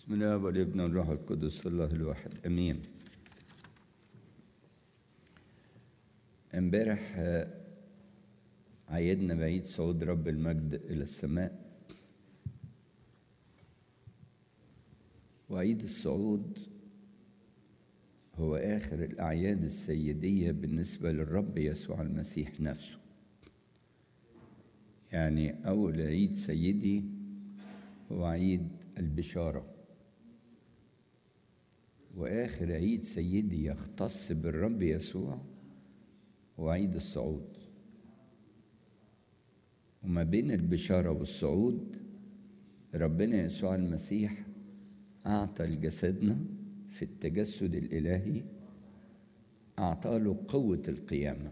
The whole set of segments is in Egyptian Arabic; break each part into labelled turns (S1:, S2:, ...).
S1: بسم الله والابن والروح القدس الله الواحد امين امبارح آه، عيدنا بعيد صعود رب المجد الى السماء وعيد الصعود هو اخر الاعياد السيديه بالنسبه للرب يسوع المسيح نفسه يعني اول عيد سيدي هو عيد البشاره واخر عيد سيدي يختص بالرب يسوع هو عيد الصعود وما بين البشاره والصعود ربنا يسوع المسيح اعطى لجسدنا في التجسد الالهي اعطى له قوه القيامه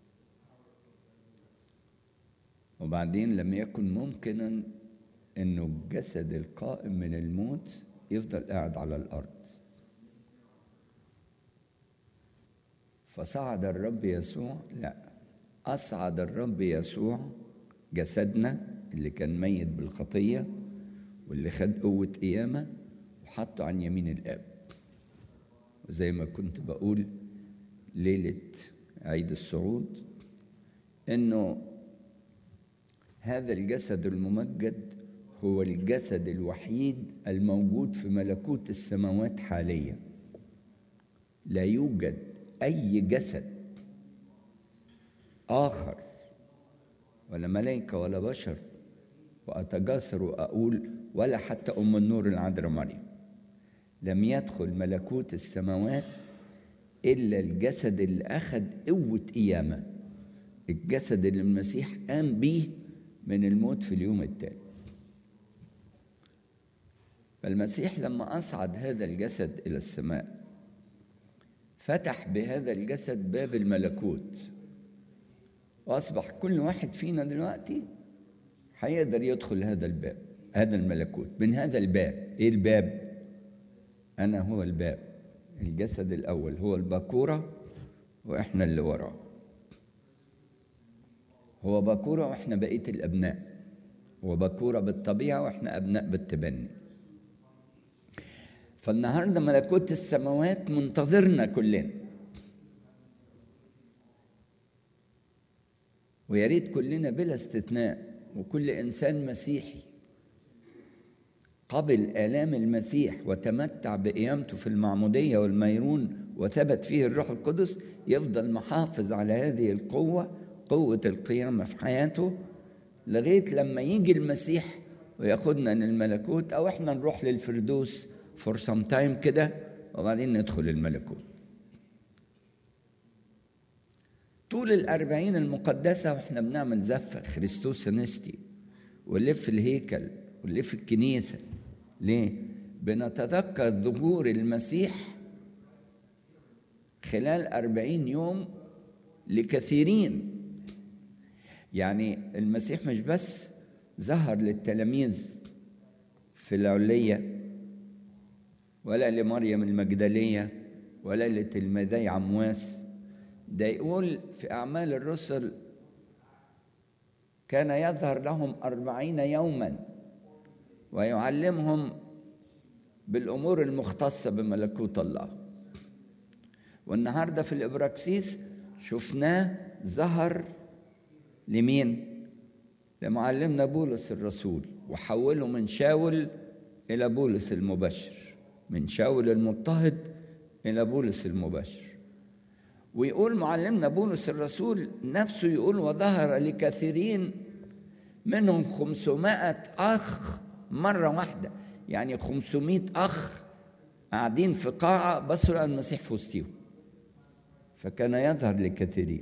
S1: وبعدين لم يكن ممكنا انه الجسد القائم من الموت يفضل قاعد على الارض فصعد الرب يسوع لا اصعد الرب يسوع جسدنا اللي كان ميت بالخطيه واللي خد قوه قيامه وحطه عن يمين الاب وزي ما كنت بقول ليله عيد الصعود انه هذا الجسد الممجد هو الجسد الوحيد الموجود في ملكوت السماوات حاليا لا يوجد اي جسد اخر ولا ملائكه ولا بشر واتجاسر واقول ولا حتى ام النور العذراء مريم لم يدخل ملكوت السماوات الا الجسد اللي اخذ قوه قيامه الجسد اللي المسيح قام به من الموت في اليوم التالي فالمسيح لما اصعد هذا الجسد الى السماء فتح بهذا الجسد باب الملكوت واصبح كل واحد فينا دلوقتي هيقدر يدخل هذا الباب هذا الملكوت من هذا الباب ايه الباب انا هو الباب الجسد الاول هو الباكوره واحنا اللي وراه هو باكوره واحنا بقيه الابناء هو باكوره بالطبيعه واحنا ابناء بالتبني فالنهارده ملكوت السماوات منتظرنا كلنا ويا ريت كلنا بلا استثناء وكل انسان مسيحي قبل الام المسيح وتمتع بقيامته في المعموديه والميرون وثبت فيه الروح القدس يفضل محافظ على هذه القوه قوه القيامه في حياته لغايه لما يجي المسيح وياخدنا للملكوت او احنا نروح للفردوس فور سم تايم كده وبعدين ندخل الملكوت طول الأربعين المقدسة وإحنا بنعمل زفة خريستوس نستي ونلف الهيكل ونلف الكنيسة ليه؟ بنتذكر ظهور المسيح خلال أربعين يوم لكثيرين يعني المسيح مش بس ظهر للتلاميذ في العليه ولا لمريم المجدلية ولا لتلميذي عمواس ده يقول في أعمال الرسل كان يظهر لهم أربعين يوما ويعلمهم بالأمور المختصة بملكوت الله والنهاردة في الإبراكسيس شفناه ظهر لمين؟ لمعلمنا بولس الرسول وحوله من شاول إلى بولس المبشر من شاول المضطهد إلى بولس المبشر ويقول معلمنا بولس الرسول نفسه يقول وظهر لكثيرين منهم خمسمائة أخ مرة واحدة يعني خمسمائة أخ قاعدين في قاعة بصوا لقى المسيح في وسطهم فكان يظهر لكثيرين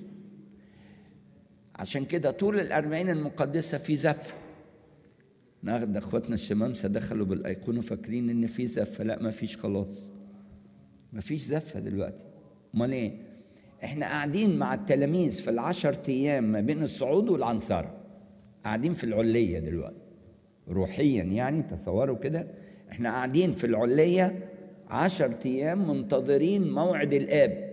S1: عشان كده طول الأربعين المقدسة في زفة ناخد اخواتنا الشمامسه دخلوا بالايقونه فاكرين ان في زفه لا ما فيش خلاص ما فيش زفه دلوقتي امال ايه احنا قاعدين مع التلاميذ في العشر ايام ما بين الصعود والعنصره قاعدين في العليه دلوقتي روحيا يعني تصوروا كده احنا قاعدين في العليه عشر ايام منتظرين موعد الاب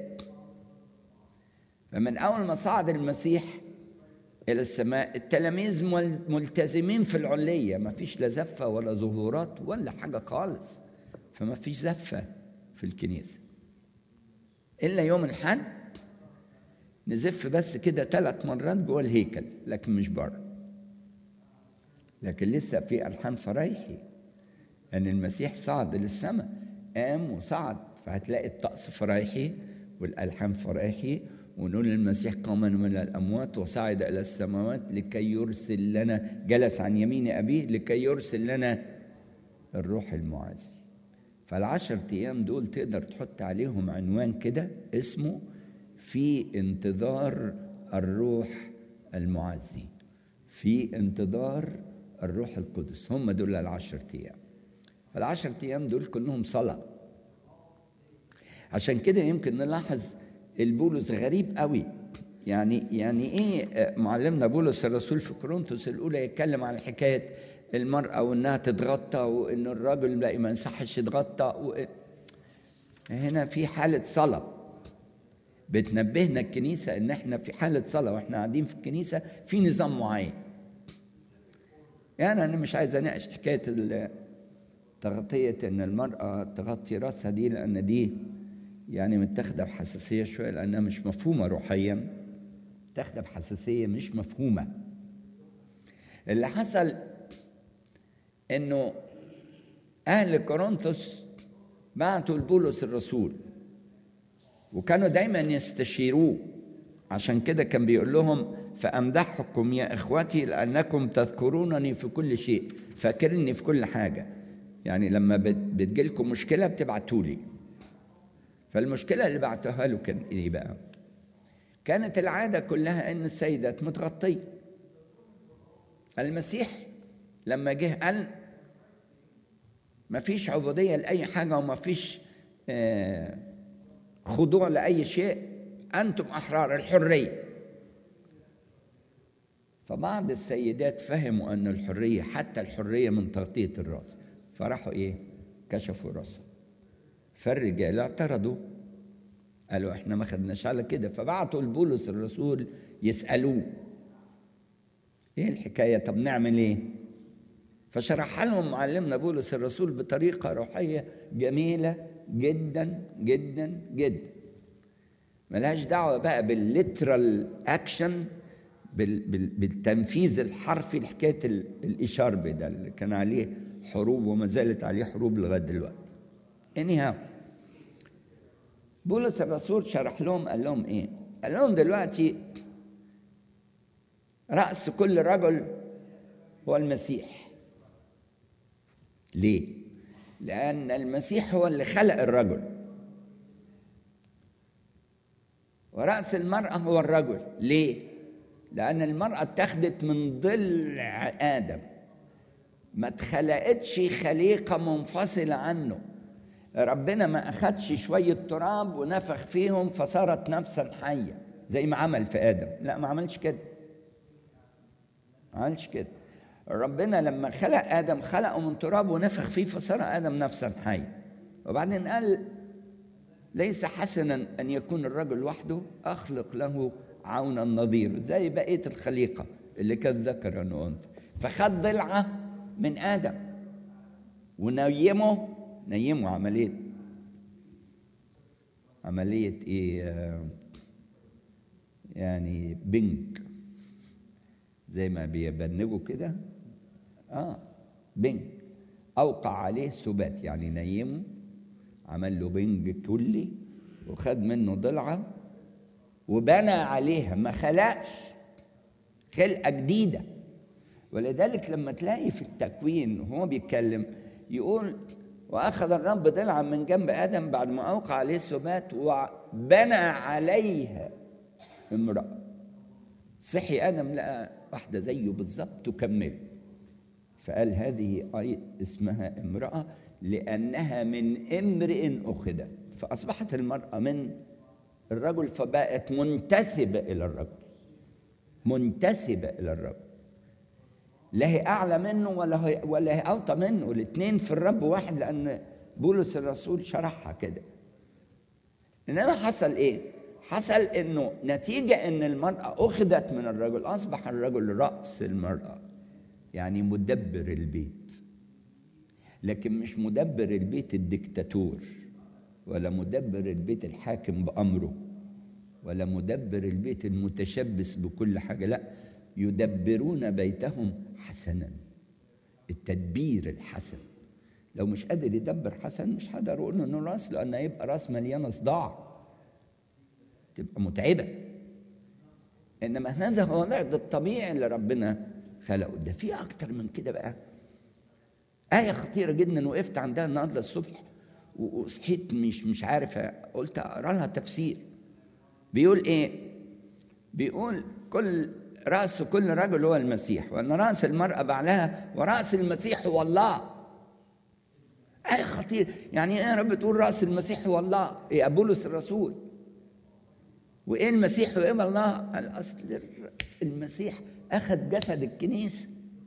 S1: فمن اول ما صعد المسيح إلى السماء التلاميذ ملتزمين في العلية ما فيش لا زفة ولا ظهورات ولا حاجة خالص فما فيش زفة في الكنيسة إلا يوم الحد نزف بس كده ثلاث مرات جوه الهيكل لكن مش بره لكن لسه في ألحان فرايحي أن المسيح صعد للسماء قام وصعد فهتلاقي الطقس فرايحي والألحان فرايحي ونقول المسيح قام من الأموات وصعد إلى السماوات لكي يرسل لنا جلس عن يمين أبيه لكي يرسل لنا الروح المعزي فالعشر أيام دول تقدر تحط عليهم عنوان كده اسمه في انتظار الروح المعزي في انتظار الروح القدس هم دول العشر أيام فالعشر أيام دول كلهم صلاة عشان كده يمكن نلاحظ البولس غريب قوي يعني يعني ايه معلمنا بولس الرسول في كورنثوس الاولى يتكلم عن حكايه المراه وانها تتغطى وان الراجل لا ما يصحش يتغطى و... هنا في حاله صلاه بتنبهنا الكنيسه ان احنا في حاله صلاه واحنا قاعدين في الكنيسه في نظام معين يعني انا مش عايز اناقش حكايه تغطيه ان المراه تغطي راسها دي لان دي يعني متاخده بحساسيه شويه لانها مش مفهومه روحيا متاخده بحساسيه مش مفهومه اللي حصل انه اهل كورنثوس بعتوا لبولس الرسول وكانوا دايما يستشيروه عشان كده كان بيقول لهم فامدحكم يا اخوتي لانكم تذكرونني في كل شيء فاكرني في كل حاجه يعني لما بتجيلكم مشكله بتبعتوا لي فالمشكلة اللي بعتها له كان إيه بقى؟ كانت العادة كلها إن السيدات متغطية. المسيح لما جه قال ما فيش عبودية لأي حاجة وما فيش آه خضوع لأي شيء أنتم أحرار الحرية. فبعض السيدات فهموا أن الحرية حتى الحرية من تغطية الرأس فراحوا إيه؟ كشفوا راسهم. فالرجال اعترضوا قالوا احنا ما خدناش على كده فبعتوا لبولس الرسول يسالوه ايه الحكايه طب نعمل ايه فشرح لهم معلمنا بولس الرسول بطريقه روحيه جميله جدا جدا جدا ملهاش دعوه بقى بالليترال اكشن بالتنفيذ الحرفي لحكايه الاشارب ده اللي كان عليه حروب وما زالت عليه حروب لغايه دلوقتي anyhow بولس الرسول شرح لهم قال لهم ايه قال لهم دلوقتي رأس كل رجل هو المسيح ليه لأن المسيح هو اللي خلق الرجل ورأس المرأة هو الرجل ليه لأن المرأة اتخذت من ضلع آدم ما اتخلقتش خليقة منفصلة عنه ربنا ما أخدش شوية تراب ونفخ فيهم فصارت نفسا حية زي ما عمل في آدم لا ما عملش كده ما عملش كده ربنا لما خلق آدم خلقه من تراب ونفخ فيه فصار آدم نفسا حية وبعدين قال ليس حسنا أن يكون الرجل وحده أخلق له عونا نظير زي بقية الخليقة اللي كانت ذكرا وأنثى فخد ضلعة من آدم ونيمه نيموا عملية عملية إيه يعني بنك زي ما بيبنجوا كده اه بنك أوقع عليه سبات يعني نيمه عمل له بنج كلي وخد منه ضلعة وبنى عليها ما خلقش خلقة جديدة ولذلك لما تلاقي في التكوين وهو بيتكلم يقول واخذ الرب ضلعا من جنب ادم بعد ما اوقع عليه السبات وبنى عليها امراه صحي ادم لقى واحده زيه بالظبط تكمله فقال هذه اي اسمها امراه لانها من امرئ اخذت فاصبحت المراه من الرجل فبقت منتسبه الى الرجل منتسبه الى الرجل لا هي اعلى منه ولا هي ولا هي اوطى منه الاثنين في الرب واحد لان بولس الرسول شرحها كده انما حصل ايه حصل انه نتيجه ان المراه اخذت من الرجل اصبح الرجل راس المراه يعني مدبر البيت لكن مش مدبر البيت الدكتاتور ولا مدبر البيت الحاكم بأمره ولا مدبر البيت المتشبث بكل حاجة لا يدبرون بيتهم حسنا التدبير الحسن لو مش قادر يدبر حسن مش هقدر اقول انه راس لان هيبقى راس مليانه صداع تبقى متعبه انما هذا هو الوضع الطبيعي اللي ربنا خلقه ده في اكتر من كده بقى آية خطيرة جدا وقفت عندها النهارده الصبح وصحيت مش مش عارف قلت اقرا لها تفسير بيقول ايه؟ بيقول كل رأس كل رجل هو المسيح وأن رأس المرأة بعلها ورأس المسيح هو الله آية خطير يعني إيه يا رب تقول رأس المسيح هو الله إيه بولس الرسول وإيه المسيح وإيه الله الأصل المسيح أخذ جسد الكنيسة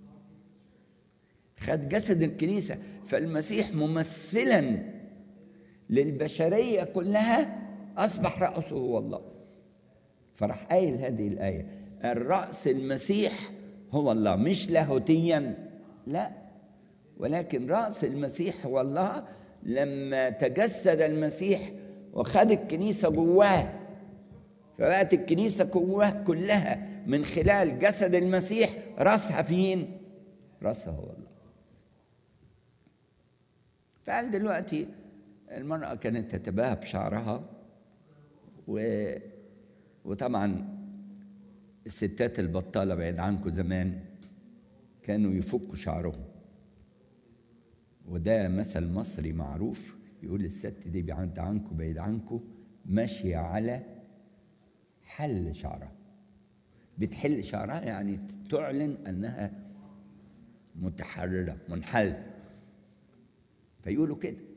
S1: خد جسد الكنيسة فالمسيح ممثلا للبشرية كلها أصبح رأسه هو الله فراح قايل هذه الآية الرأس المسيح هو الله مش لاهوتيا لا ولكن رأس المسيح هو الله لما تجسد المسيح وخد الكنيسة جواه فبقت الكنيسة جواه كلها من خلال جسد المسيح رأسها فين؟ رأسها هو الله فقال دلوقتي المرأة كانت تتباهى بشعرها و... وطبعا الستات البطالة بعيد عنكم زمان كانوا يفكوا شعرهم وده مثل مصري معروف يقول الست دي بعيد عنكم بعيد عنكم ماشية على حل شعرها بتحل شعرها يعني تعلن أنها متحررة منحل فيقولوا كده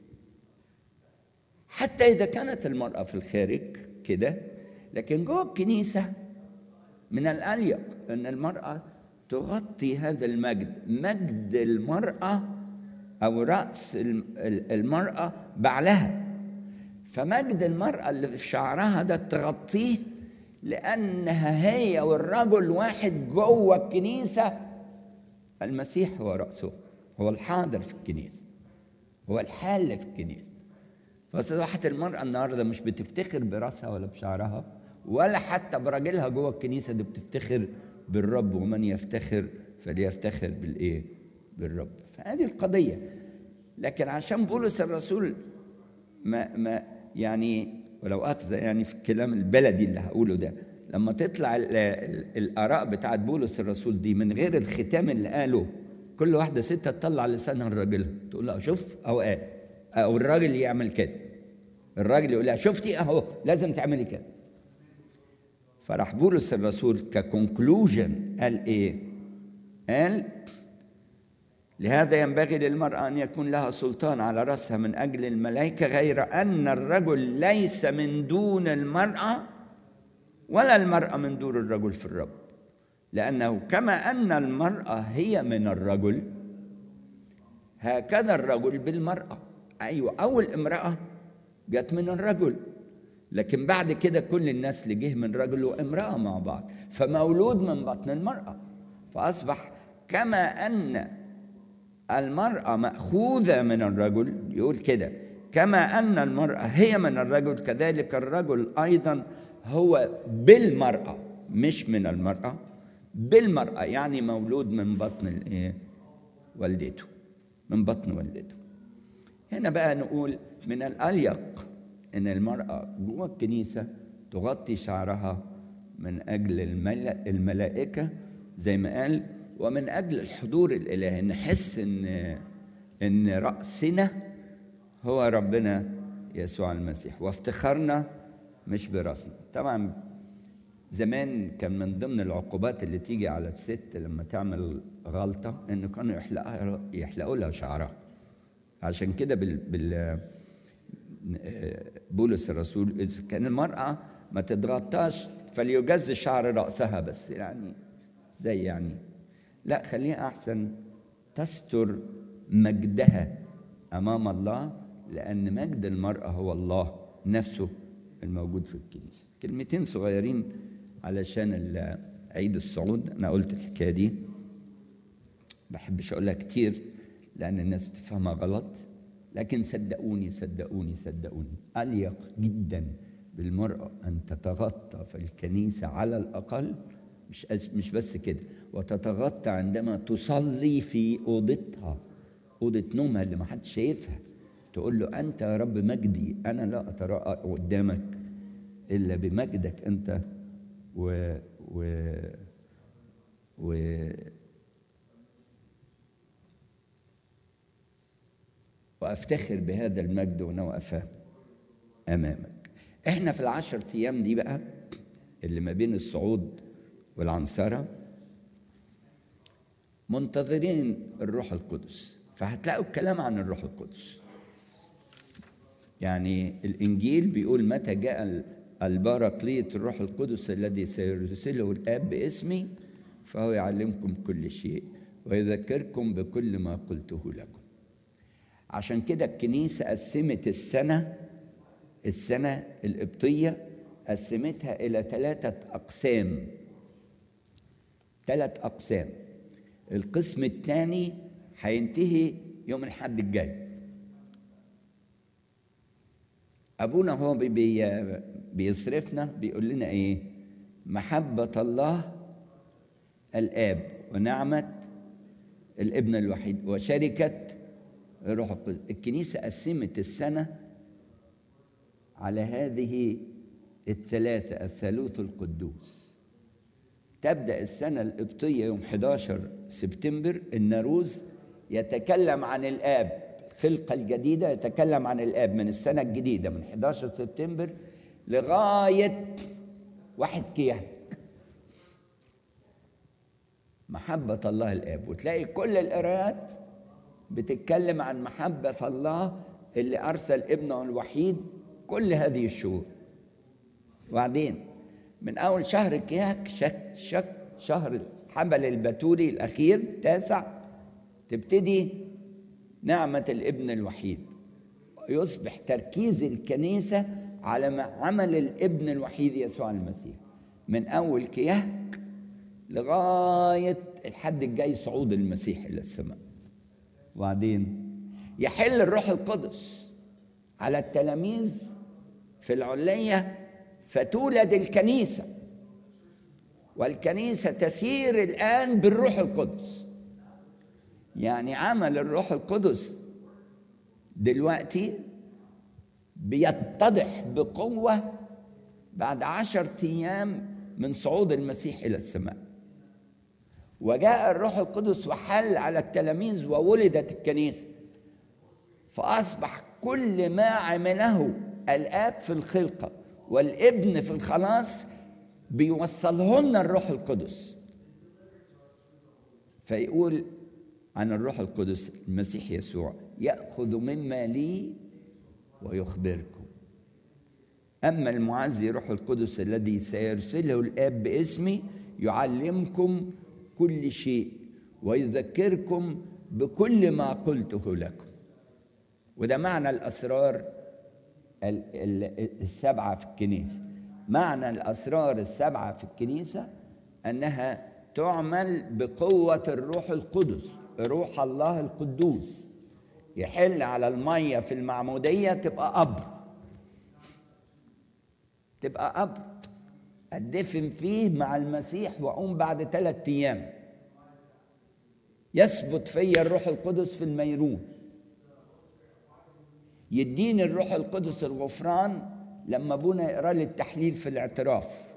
S1: حتى إذا كانت المرأة في الخارج كده لكن جوه الكنيسة من الأليق أن المرأة تغطي هذا المجد مجد المرأة أو رأس المرأة بعلها فمجد المرأة اللي في شعرها ده تغطيه لأنها هي والرجل واحد جوه الكنيسة المسيح هو رأسه هو الحاضر في الكنيسة هو الحال في الكنيسة فأصبحت المرأة النهاردة مش بتفتخر برأسها ولا بشعرها ولا حتى براجلها جوه الكنيسة دي بتفتخر بالرب ومن يفتخر فليفتخر بالإيه؟ بالرب فهذه القضية لكن عشان بولس الرسول ما ما يعني ولو أخذ يعني في الكلام البلدي اللي هقوله ده لما تطلع ال ال الآراء بتاعت بولس الرسول دي من غير الختام اللي قاله كل واحدة ستة تطلع لسانها لراجلها تقول لها شوف أو قال أو الراجل يعمل كده الراجل يقول لها شفتي أهو لازم تعملي كده فراح بولس الرسول ككونكلوجن قال إيه؟ قال لهذا ينبغي للمرأة أن يكون لها سلطان على رأسها من أجل الملائكة غير أن الرجل ليس من دون المرأة ولا المرأة من دون الرجل في الرب لأنه كما أن المرأة هي من الرجل هكذا الرجل بالمرأة أيوة أول امرأة جت من الرجل لكن بعد كده كل الناس اللي جه من رجل وامرأة مع بعض فمولود من بطن المرأة فأصبح كما أن المرأة مأخوذة من الرجل يقول كده كما أن المرأة هي من الرجل كذلك الرجل أيضا هو بالمرأة مش من المرأة بالمرأة يعني مولود من بطن الإيه؟ والدته من بطن والدته هنا بقى نقول من الأليق إن المرأة جوه الكنيسة تغطي شعرها من أجل الملائكة زي ما قال ومن اجل الحضور الالهي نحس ان ان راسنا هو ربنا يسوع المسيح وافتخارنا مش براسنا طبعا زمان كان من ضمن العقوبات اللي تيجي على الست لما تعمل غلطه انه كانوا يحلقها يحلقوا لها شعرها عشان كده بال, بال بولس الرسول اذا كان المراه ما تتغطاش فليجز شعر راسها بس يعني زي يعني لا خليها احسن تستر مجدها امام الله لان مجد المراه هو الله نفسه الموجود في الكنيسه كلمتين صغيرين علشان عيد الصعود انا قلت الحكايه دي بحبش اقولها كتير لأن الناس بتفهمها غلط لكن صدقوني صدقوني صدقوني أليق جدا بالمرأة أن تتغطى في الكنيسة على الأقل مش مش بس كده وتتغطى عندما تصلي في أوضتها أوضة نومها اللي ما حدش شايفها تقول له أنت يا رب مجدي أنا لا أتراءى قدامك إلا بمجدك أنت و و و وافتخر بهذا المجد وانا واقفه امامك احنا في العشر ايام دي بقى اللي ما بين الصعود والعنصره منتظرين الروح القدس فهتلاقوا الكلام عن الروح القدس يعني الانجيل بيقول متى جاء الباراكليت الروح القدس الذي سيرسله الاب باسمي فهو يعلمكم كل شيء ويذكركم بكل ما قلته لكم عشان كده الكنيسة قسمت السنة السنة القبطية قسمتها إلى ثلاثة أقسام ثلاث أقسام القسم الثاني هينتهي يوم الحد الجاي أبونا هو بي بيصرفنا بيقول لنا إيه محبة الله الآب ونعمة الابن الوحيد وشركة الروح القدس الكنيسة قسمت السنة على هذه الثلاثة الثالوث القدوس تبدأ السنة القبطية يوم 11 سبتمبر الناروز يتكلم عن الآب الخلقة الجديدة يتكلم عن الآب من السنة الجديدة من 11 سبتمبر لغاية واحد كيهك محبة الله الآب وتلاقي كل القراءات بتتكلم عن محبة الله اللي أرسل ابنه الوحيد كل هذه الشهور وبعدين من أول شهر كياك شك شك شهر حمل البتولي الأخير تاسع تبتدي نعمة الابن الوحيد يصبح تركيز الكنيسة على عمل الابن الوحيد يسوع المسيح من أول كياك لغاية الحد الجاي صعود المسيح إلى السماء وبعدين يحل الروح القدس على التلاميذ في العلية فتولد الكنيسة والكنيسة تسير الآن بالروح القدس يعني عمل الروح القدس دلوقتي بيتضح بقوة بعد عشر أيام من صعود المسيح إلى السماء وجاء الروح القدس وحل على التلاميذ وولدت الكنيسه فاصبح كل ما عمله الاب في الخلقه والابن في الخلاص بيوصلهن الروح القدس فيقول عن الروح القدس المسيح يسوع ياخذ مما لي ويخبركم اما المعزي روح القدس الذي سيرسله الاب باسمي يعلمكم كل شيء ويذكركم بكل ما قلته لكم وده معنى الاسرار السبعه في الكنيسه معنى الاسرار السبعه في الكنيسه انها تعمل بقوه الروح القدس روح الله القدوس يحل على الميه في المعموديه تبقى قبر تبقى قبر أدفن فيه مع المسيح وأقوم بعد ثلاثة أيام يثبت فيا الروح القدس في الميرون يديني الروح القدس الغفران لما ابونا يقرا لي التحليل في الاعتراف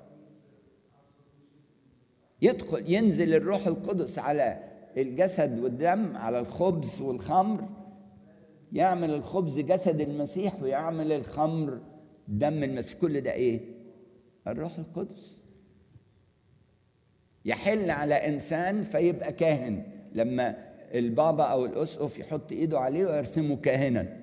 S1: يدخل ينزل الروح القدس على الجسد والدم على الخبز والخمر يعمل الخبز جسد المسيح ويعمل الخمر دم المسيح كل ده ايه الروح القدس يحل على انسان فيبقى كاهن لما البابا او الاسقف يحط ايده عليه ويرسمه كاهنا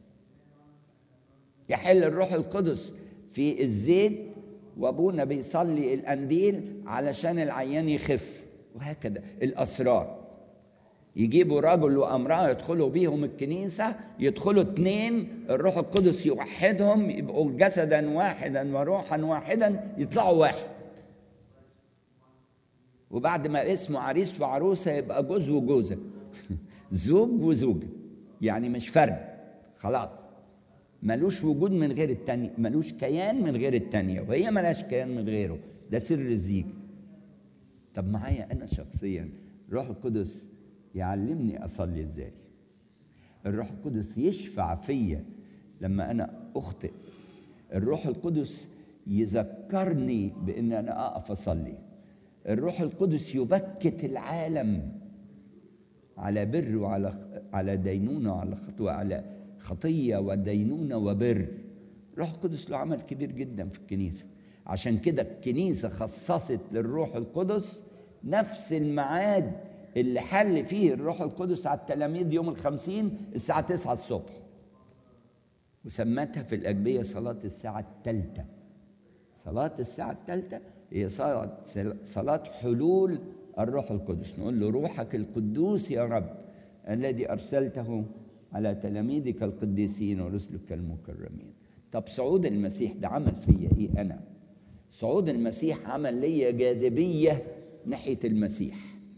S1: يحل الروح القدس في الزيت وابونا بيصلي الانديل علشان العيان يخف وهكذا الاسرار يجيبوا رجل وامراه يدخلوا بيهم الكنيسه يدخلوا اتنين الروح القدس يوحدهم يبقوا جسدا واحدا وروحا واحدا يطلعوا واحد وبعد ما اسمه عريس وعروسه يبقى جوز وجوزه زوج وزوجة يعني مش فرد خلاص ملوش وجود من غير التانية ملوش كيان من غير التانية وهي ملاش كيان من غيره ده سر الزيج طب معايا أنا شخصيا الروح القدس يعلمني أصلي إزاي الروح القدس يشفع فيا لما أنا أخطئ الروح القدس يذكرني بأن أنا أقف أصلي الروح القدس يبكت العالم على بر وعلى على دينونة وعلى خطوة على خطية ودينونة وبر الروح القدس له عمل كبير جدا في الكنيسة عشان كده الكنيسة خصصت للروح القدس نفس الميعاد اللي حل فيه الروح القدس على التلاميذ يوم الخمسين الساعة تسعة الصبح وسمتها في الأجبية صلاة الساعة الثالثة صلاة الساعة الثالثة هي صلاة صلاة حلول الروح القدس نقول له روحك القدوس يا رب الذي أرسلته على تلاميذك القديسين ورسلك المكرمين طب صعود المسيح ده عمل فيا ايه انا صعود المسيح عمل ليا جاذبيه ناحيه المسيح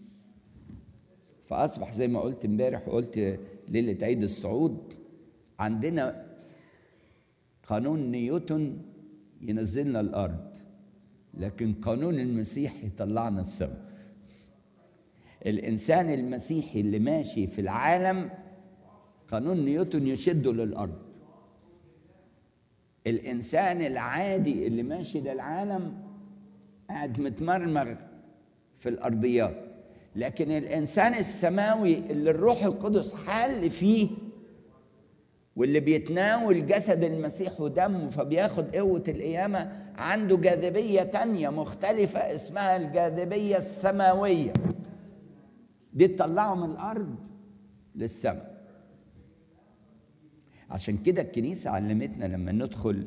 S1: فاصبح زي ما قلت امبارح وقلت ليله عيد الصعود عندنا قانون نيوتن ينزلنا الارض لكن قانون المسيح يطلعنا السماء الانسان المسيحي اللي ماشي في العالم قانون نيوتن يشده للارض الانسان العادي اللي ماشي للعالم قاعد متمرمغ في الارضيات لكن الانسان السماوي اللي الروح القدس حل فيه واللي بيتناول جسد المسيح ودمه فبياخد قوة القيامة عنده جاذبية تانية مختلفة اسمها الجاذبية السماوية دي تطلعه من الأرض للسماء عشان كده الكنيسة علمتنا لما ندخل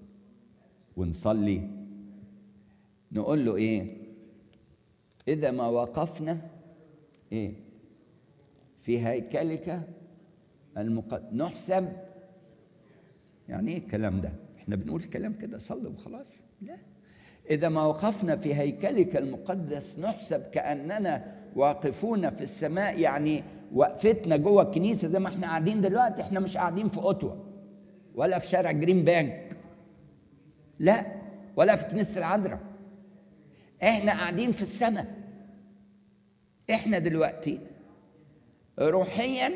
S1: ونصلي نقول له ايه إذا ما وقفنا ايه في هيكلك المقد... نحسب يعني ايه الكلام ده احنا بنقول كلام كده صلي وخلاص لا إذا ما وقفنا في هيكلك المقدس نحسب كأننا واقفون في السماء يعني وقفتنا جوه الكنيسه زي ما احنا قاعدين دلوقتي احنا مش قاعدين في اوتوا ولا في شارع جرين بانك لا ولا في كنيسه العذراء احنا قاعدين في السماء احنا دلوقتي روحيا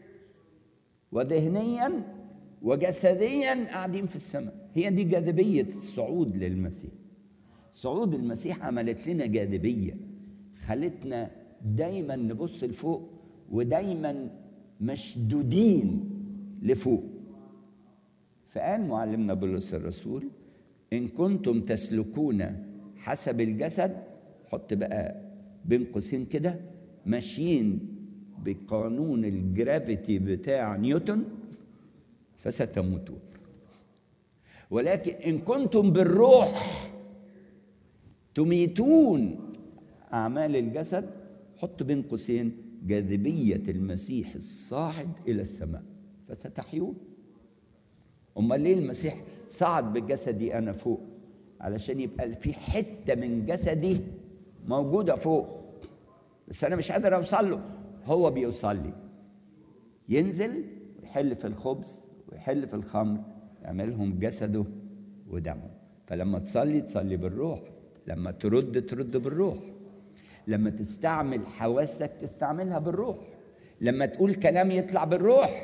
S1: وذهنيا وجسديا قاعدين في السماء هي دي جاذبيه الصعود للمسيح صعود المسيح عملت لنا جاذبيه خلتنا دايما نبص لفوق ودايما مشدودين لفوق فقال معلمنا بولس الرسول ان كنتم تسلكون حسب الجسد حط بقى بين قوسين كده ماشيين بقانون الجرافيتي بتاع نيوتن فستموتون ولكن ان كنتم بالروح تميتون اعمال الجسد حط بين قوسين جاذبية المسيح الصاعد إلى السماء فستحيون أمال ليه المسيح صعد بجسدي أنا فوق علشان يبقى في حتة من جسدي موجودة فوق بس أنا مش قادر أوصل له هو بيوصل لي ينزل ويحل في الخبز ويحل في الخمر يعملهم جسده ودمه فلما تصلي تصلي بالروح لما ترد ترد بالروح لما تستعمل حواسك تستعملها بالروح لما تقول كلام يطلع بالروح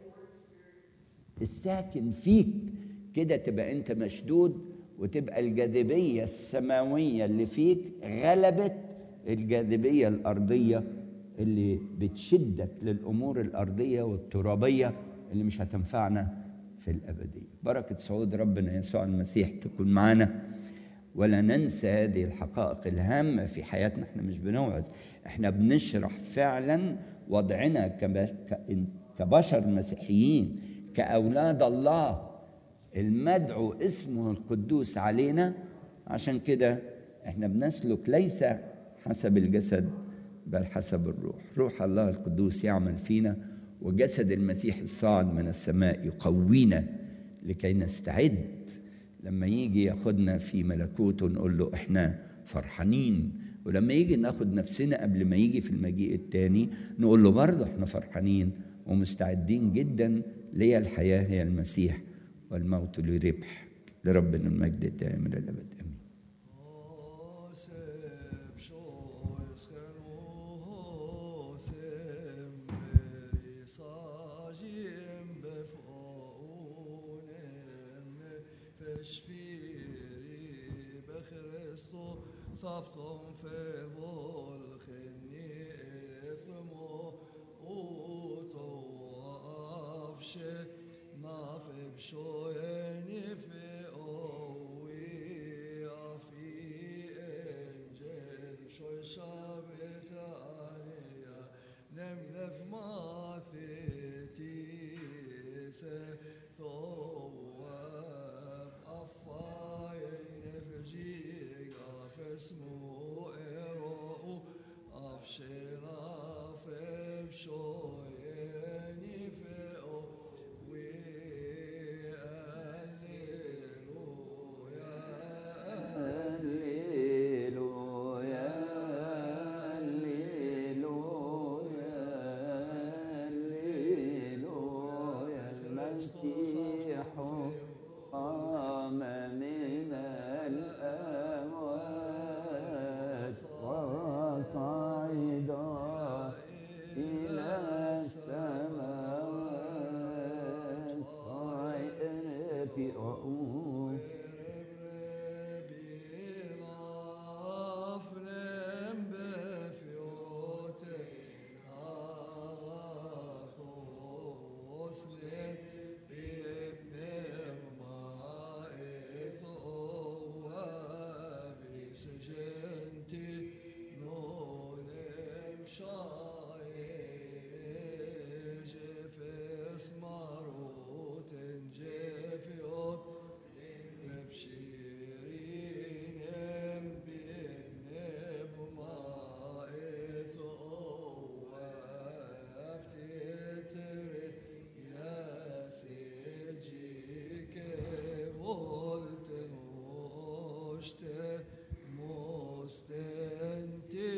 S1: الساكن فيك كده تبقى انت مشدود وتبقى الجاذبية السماوية اللي فيك غلبت الجاذبية الأرضية اللي بتشدك للأمور الأرضية والترابية اللي مش هتنفعنا في الأبدية بركة صعود ربنا يسوع المسيح تكون معنا ولا ننسى هذه الحقائق الهامة في حياتنا احنا مش بنوعظ احنا بنشرح فعلا وضعنا كبشر مسيحيين كأولاد الله المدعو اسمه القدوس علينا عشان كده احنا بنسلك ليس حسب الجسد بل حسب الروح روح الله القدوس يعمل فينا وجسد المسيح الصاعد من السماء يقوينا لكي نستعد لما يجي ياخدنا في ملكوته نقول له احنا فرحانين ولما يجي ناخد نفسنا قبل ما يجي في المجيء التاني نقول له برضه احنا فرحانين ومستعدين جدا ليا الحياة هي المسيح والموت لربح لربنا المجد الدائم إلى الأبد آمين
S2: Osem shoysken osem berisajim befonen feshfiri bechristo saftom fevol cheni ethmo uto afshe nafe bshoyeni fe owi afi انجل شوي شابت عليا نملف ما ثيتي ثواب أفاي نفجي غاف اسمو إيرو أفشنا في بشويني في وي هللويا
S3: هللويا هللويا المسيح قام من الأموات وصعد إلى السماوات صعد في عقوب
S2: مروت جفيوت مبشرين بابن ما افتتر يا سجيك فولت نوشت مستنتي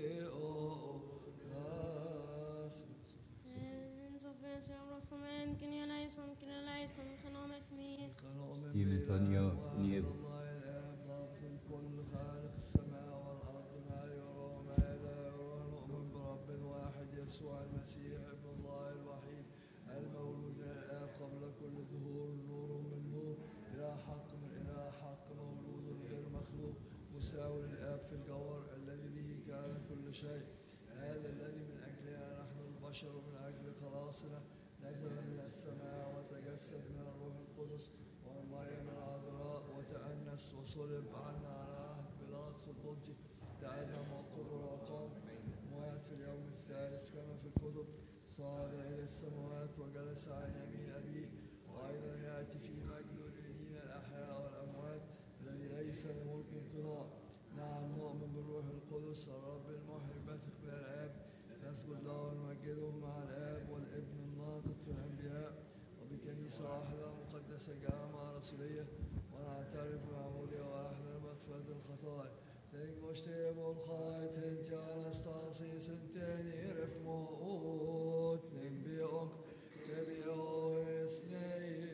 S4: Sofia Kenya Lyson, Kenya Lyson, genomen Smith.
S3: Steven Tonio, Niev.
S2: الله الآب ضابط الكل خالق السماء والأرض ما يرى وما لا يرى نؤمن برب واحد يسوع المسيح ابن الله الوحيد المولود من الآب قبل كل الدهور نور من نور إلى حق من إلى حق مولود غير مخلوق مساوي للآب في الجوهر الذي به كان كل شيء هذا الذي من أجلنا نحن البشر من أجل خلاصنا نزل من السماء وتجسد من الروح القدس ومن مريم العذراء وتأنس وصلب عنا على عهد بيلاطس القدسي تألم وقبر وقام ومات في اليوم الثالث كما في الكتب صعد إلى السماوات وجلس عن يمين أبيه وأيضا يأتي في مجد الدين الأحياء والأموات الذي ليس لملك انقضاء نعم نؤمن بالروح القدس الرب المحيي بثق من الآب نسجد له ونمجده مع الآب والابن الناطق في الأنبياء وبكنيسة واحدة مقدسة جامعة رسولية ونعترف بمعمودية واحدة لمغفرة الخطايا تنجوشتي بالخايت انت انستاسي سنتيني رف موت نبيعك كبيو اسني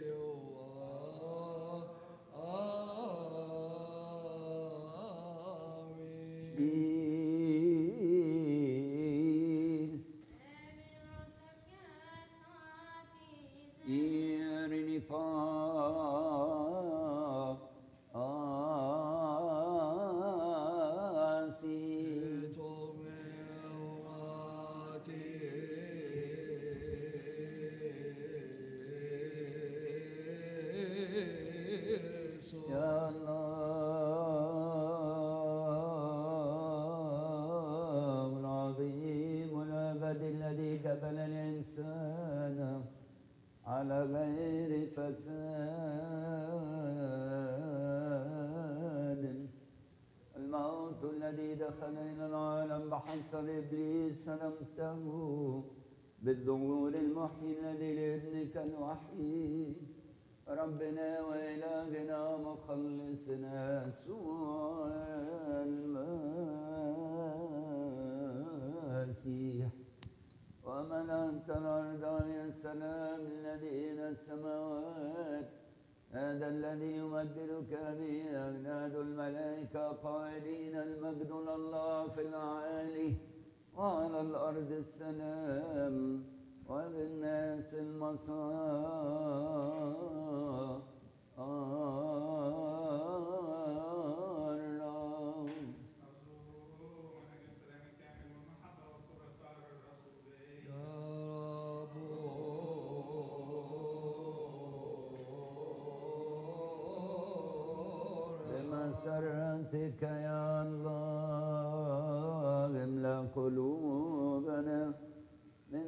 S2: آمين
S3: إيل إيرني فا آسي يا الله العظيم الأبد الذي قبل الإنسان على غير فساد الموت الذي دخل إلى العالم بحسب إبليس سلمته بالظهور المحيي الذي لابنك الوحيد ربنا وإلهنا مخلصنا يسوع المسيح وملأت الأرض من السلام الذين السماوات هذا الذي يمجدك به أجناد الملائكة قائلين المجد لله في الأعالي وعلى الأرض السلام وللناس المسار
S2: يا رب
S3: بمسرتك يا الله املا قلوبنا من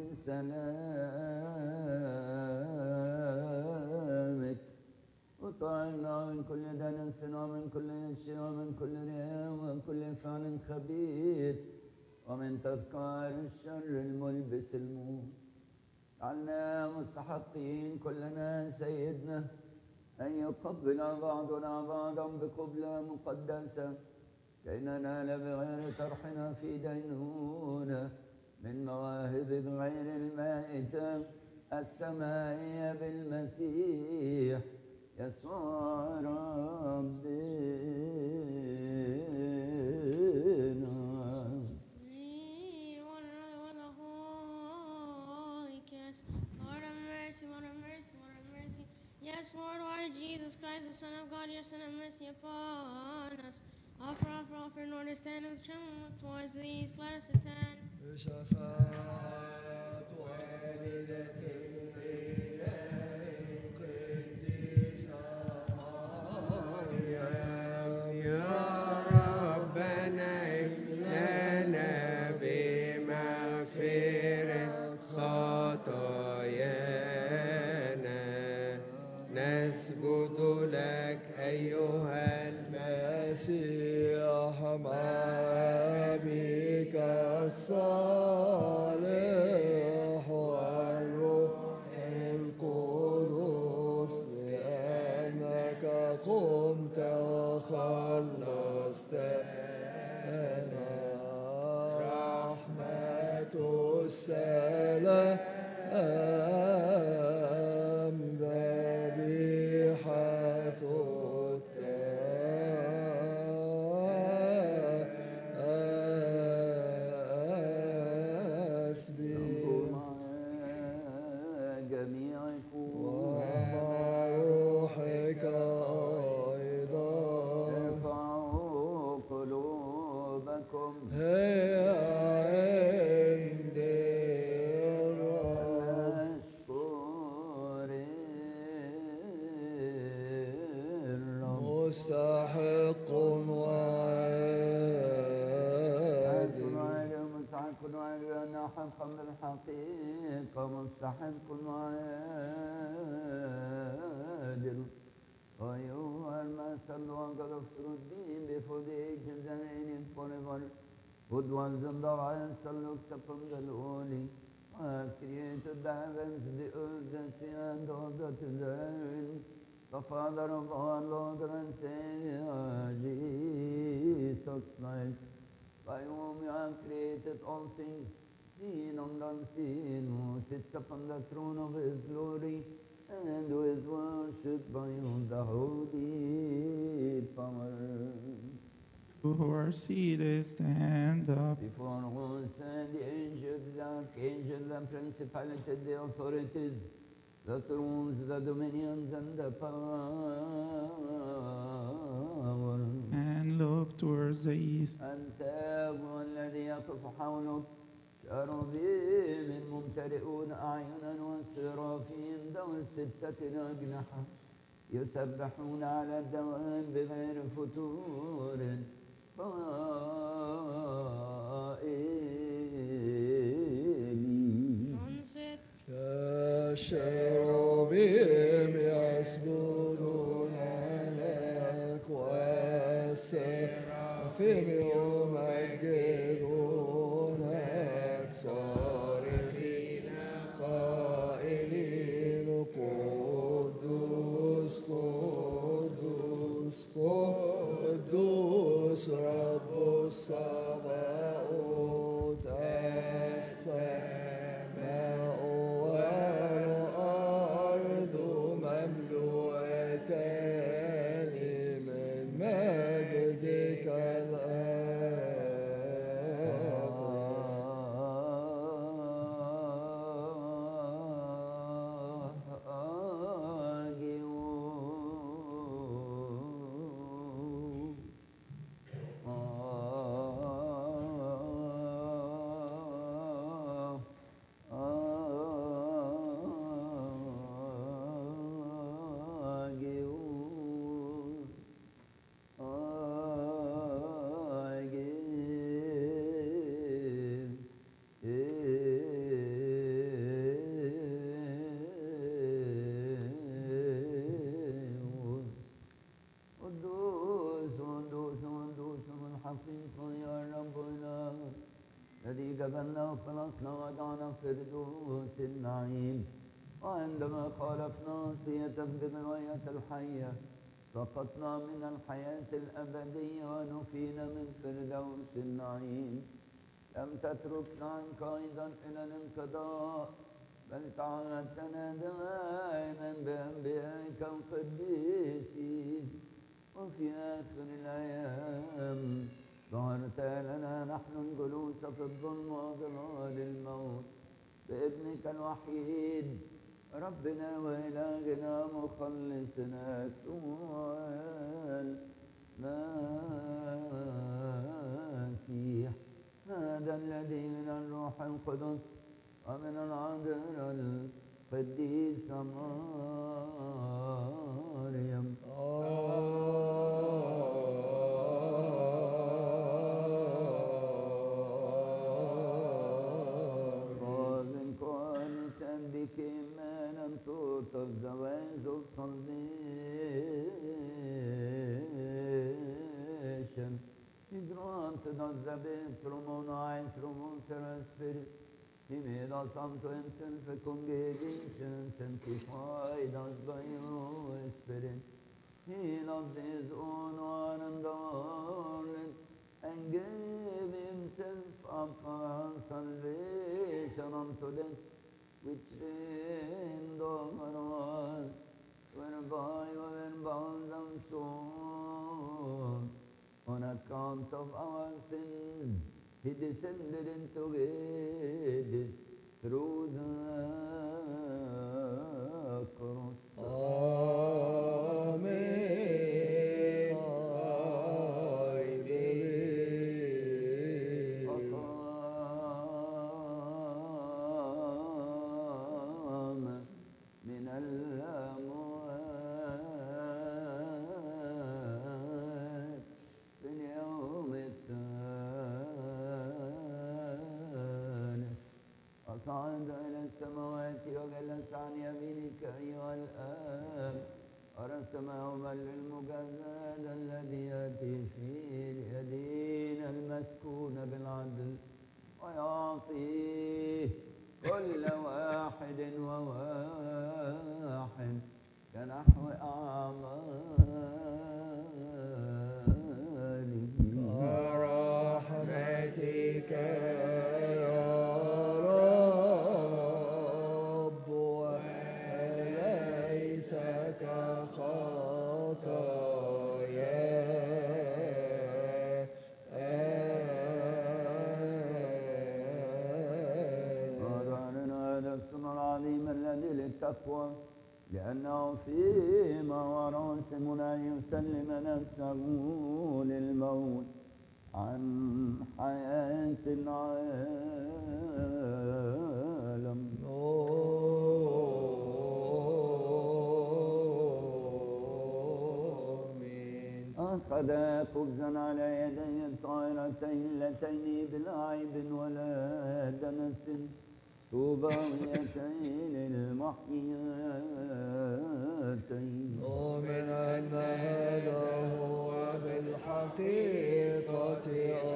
S3: سلامك وطعنا من كل دنس ومن كل نش ومن كل رياء ومن كل فعل خبيث ومن تذكار الشر الملبس الموت عنا مستحقين كلنا سيدنا أن يقبل بعضنا بعضا بقبلة مقدسة كي ننال بغير طرحنا في دينونة من مواهب غير المائتة السمائية بالمسيح يسوع ربنا
S4: Lead one another with a holy kiss. Lord have mercy, Lord have mercy, Lord have mercy. Yes, Lord, Lord Jesus Christ, the Son of God, your Son, have mercy upon us. Offer, offer, offer, in order to stand with trembling towards the east. Let us attend.
S2: بشفاعة والدة الإله القديسة مريم
S5: يا ربنا لنا بمغفرة خطايانا نسجد لك أيها
S2: المسيح مع بك الصالح والروح القدس لأنك قمت وخلصتنا رحمة السلام ذبيحة التسبيح
S3: مع جميعكم
S2: ومع روحك أيضا
S3: ارفعوا قلوبكم
S2: هي عندي الرب
S3: نشكر الرب
S2: مستحق وعادل
S3: وعلي مستحق وعلي أنا حقا بالحقيقة مستحق وعادل أيها المثل وقد الدين before the ages and reigning forever good ones and the lions and looked upon the lowly I have created the heavens, the earth, the sea, and all that is therein. The Father of our Lord and Savior, Jesus Christ, by whom you have created all things, seen and unseen, who sits upon the throne of his glory, and who is worshipped by all the holy power.
S6: who are seated, stand up.
S3: Before whom stand the angels, the archangels, the principalities, the authorities, the thrones, the dominions, and the power.
S6: And look towards the east.
S3: أنت هو الذي يقف حولك شرابيم ممتلئون أعينا وسرافين ذوي ستة أجنحة يسبحون على الدوام بغير فتور قائلين
S4: Onset.
S2: الشرابيم يسجدون لك والسرافيم يمجدونك صارخين قائلين قدوس قدوس قدوس رب السماوات السماوات
S3: خلصنا ودعنا فردوس النعيم وعندما خالفنا صية بغواية الحية سقطنا من الحياة الأبدية ونفينا من فردوس النعيم لم تتركنا عنك أيضا إلى الانقضاء بل تعهدتنا دائما بأنبيائك القديسين وفي آخر الأيام ظهرت لنا نحن الجلوس في الظلم وظلال الموت بابنك الوحيد ربنا وإلهنا مخلصنا يسوع المسيح هذا الذي من الروح القدس ومن العذراء القديسة مريم Causing quietness and became man and taught us the ways of salvation. He granted us the baptism on high through Mount Spirit. He made us unto himself a congregation, sanctified us by your Spirit. He loved his own one and darling, and gave himself up for salvation unto them which reigned over us, whereby we were bound and sold on account of our sins. He descended into Hades through the cross.
S2: Amen. I believe.
S3: وقام من الأموات في اليوم الثالث أصعد إلى السماوات وجلس عن يمينك أيها الآب أرى السماء بل المجدد الذي يأتي في اليدين المسكون بالعدل ويعطيه كل واحد وواحد كنحو أعماله
S2: ورحمتك يا رب وليس كخطايا
S3: وظهرنا هذا السم العظيم الذي للتقوى لأنه فيما وراسمنا يسلم نفسه للموت عن حياة العالم
S2: آمين
S3: أخذ خبزا على يدي الطائرتين اللتين بلا عيب ولا دنس طوباويتين المحياتين
S2: ومن أن هذا هو بالحقيقة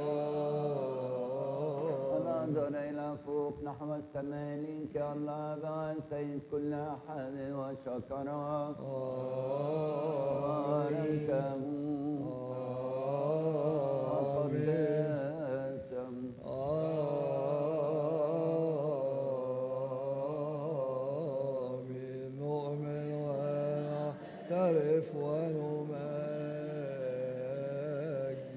S2: آمين
S3: ونظر إلى فوق نحو السماء الله بعد سيد كل أحد وشكره
S2: آمين
S3: وباركه وقدسه
S2: آمين نؤمن ونعترف ونمجد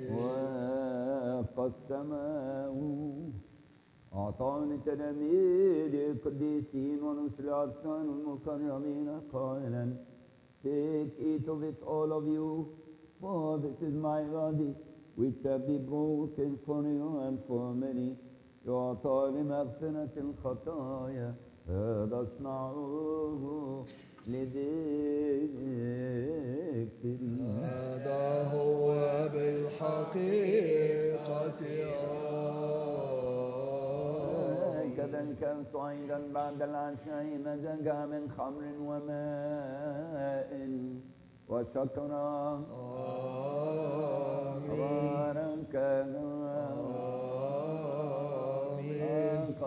S3: وقسمه أعطاه لتلاميذ القديسين ورسل الأرسال المكرمين قائلا Take, eat of it, all of you, for this is my body, which shall be broken for you and for many. يعطى لمغفرة الخطايا هذا اصنعوه لذكري
S2: هذا هو بالحقيقة
S3: هكذا الكأس أيضا بعد العشاء مزجا من خمر وماء وشكرا
S2: آمين
S3: باركنا
S2: آمين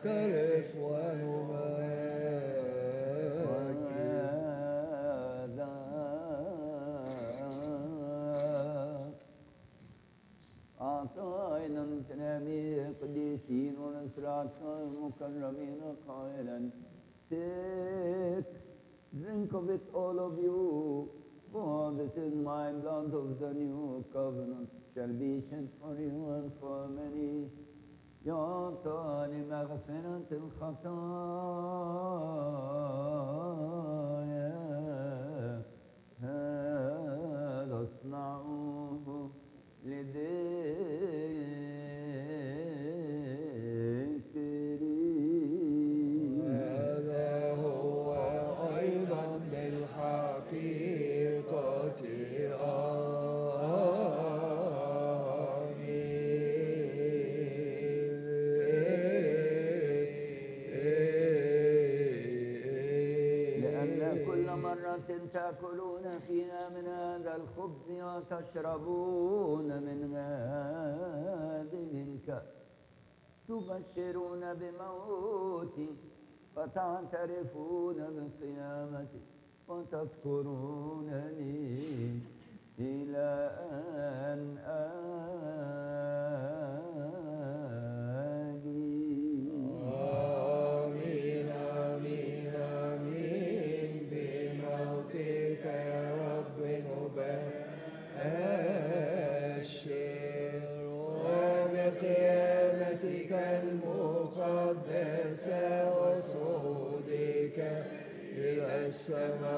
S2: نعترف ونمجد
S3: أعطينا تنامي قديسين ونسرات مكرمين قائلا Take, drink of it all of you, for this is my blood of the new covenant, shall be shed for you and for many. يعطى لمغفرة الخطايا هذا اصنعوه لذكري
S2: هذا هو أيضا بالحقيقة آمين
S3: لأن كل مرة تأكلون فيها من هذا الخبز وتشربون من هذه الكأس تبشرون بموتي وتعترفون بقيامتي وتذكرونني إلى أن آجي
S2: آمين آمين آمين بموتك يا رب نبشر وبقيامتك المقدسة وصعودك إلى السماء